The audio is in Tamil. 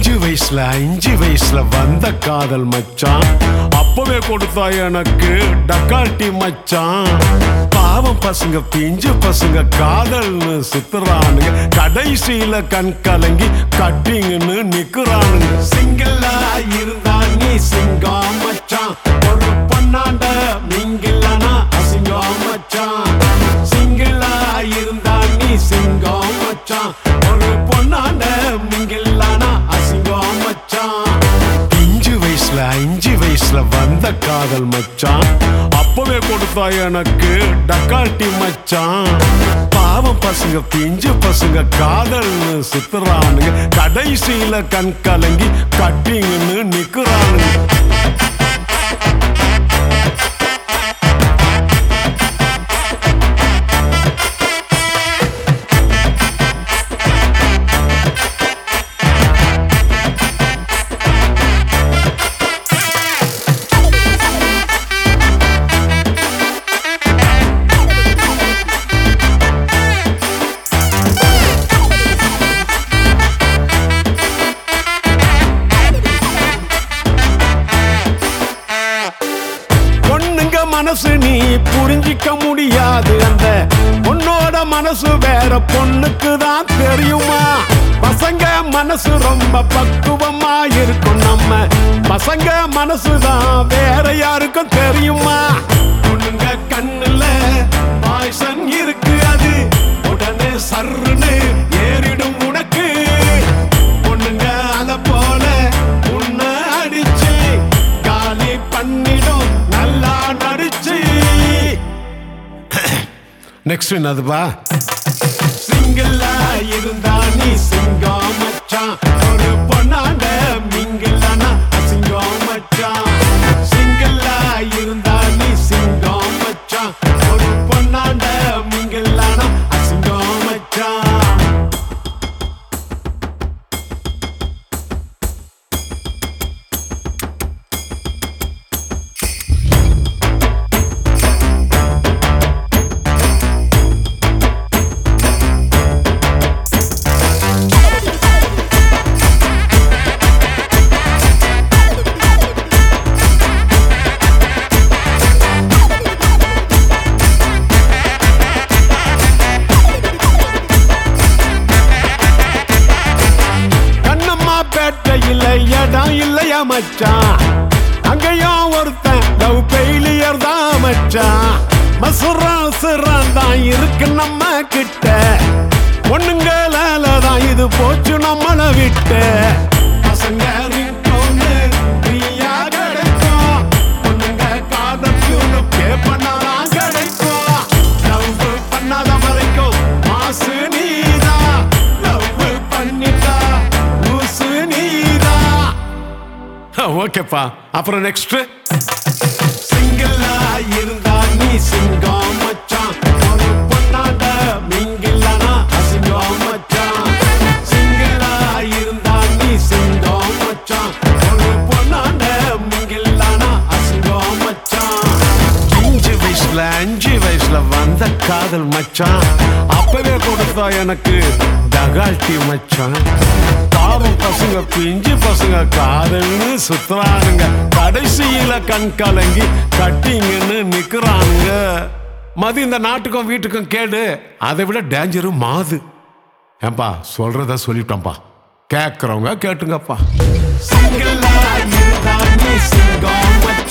அஞ்சு வயசுல அஞ்சு வயசுல வந்த காதல் மச்சான் அப்பவே கொடுத்தா எனக்கு டக்காட்டி மச்சான் பாவம் பசங்க பிஞ்சு பசங்க காதல்னு சுத்துறானுங்க கடைசியில கண் கலங்கி கட்டிங்கன்னு நிக்கிறானுங்க சிங்கிளா இருந்தா நீ சிங்கம் மச்சான் ஒரு பண்ணாண்ட நீங்கில்லனா அசிங்கம் மச்சான் சிங்கிளா இருந்தா நீ சிங்கம் மச்சான் ஒரு பொண்ணாண்ட நீங்கில்லனா அசிங்கம் மச்சான் இஞ்சு வயசுல அஞ்சு வயசுல வந்த காதல் மச்சான் அப்பவே கொடுத்தா எனக்கு டக்காட்டி மச்சான் பாவம் பசங்க பிஞ்சு பசங்க காதல்னு சுத்துறானுங்க கடைசியில கண் கலங்கி கட்டிங்கன்னு நிக்கிறானுங்க பொண்ணுங்க மனசு நீ புரிஞ்சிக்க முடியாது அந்த பொண்ணோட மனசு வேற பொண்ணுக்கு தான் தெரியுமா பசங்க மனசு ரொம்ப பக்குவமா இருக்கும் நம்ம பசங்க மனசு தான் வேற யாருக்கும் தெரியுமா பொண்ணுங்க கண்ணுல பாய்சன் இருக்கு அது உடனே சர்ருன்னு ஏறிடும் உனக்கு பொண்ணுங்க அத போல உன்னை அடிச்சு காலி பண்ணிடும் நல்லா நடிச்சு நெக்ஸ்ட் என்னதுப்பா சிங்கிளா இருந்தா நீ சிங்கம் மச்சான் ஒரு பொண்ணாண்ட மிங்கிலானா அசிங்கம் மச்சான் சிங்கிளா இருந்தா நீ சிங்கம் மச்சான் ஒரு பொண்ணாண்ட மிங்கிலானா அசிங்கம் மச்சான் கண்ணம்மா பேட்டையில் இடம் இல்லையா மச்சான் அங்கேயும் ஒருத்தன் லவ் ஃபெயிலியர் தான் மச்சான் மசுரம் சிறம் தான் இருக்கு நம்ம கிட்ட பொண்ணுங்களால தான் இது போச்சு நம்மள விட்டு பசங்க ringtone free-ஆ கிடைக்கும். பொண்ணுங்க காதல் tune pay பண்ணாதான் கிடைக்கும். Love பண்ணாத வரைக்கும் மாசு நீதான். Love பண்ணிட்டா லூசு நீதான். ஓகேப்பா அப்புறம் நெக்ஸ்ட் சிங்கிளா இருந்தா நீ சிங்கம் மச்சான் ஒரு பொண்ணாண்ட மிங்கிலனா அசிங்கம் மச்சான் சிங்கிளா இருந்தா நீ சிங்கம் மச்சான் ஒரு பொண்ணாண்ட மிங்கிலனா அசிங்கம் மச்சான் அஞ்சு வயசுல அஞ்சு வயசுல வந்த காதல் மச்சான் அப்பவே கொடுத்தா எனக்கு டகால்ட்டி மச்சான் பாவம் பசங்க பிஞ்சு பசங்க காதல்னு சுத்துறானுங்க கடைசியில கண் கலங்கி கட்டிங்கன்னு நிக்கிறானுங்க மது இந்த நாட்டுக்கும் வீட்டுக்கும் கேடு அதை விட டேஞ்சரும் மாது ஏன்பா சொல்றத சொல்லிட்டோம்ப்பா கேக்குறவங்க கேட்டுங்கப்பா சிங்கிளா இருந்தா நீ சிங்கம் மச்சான்.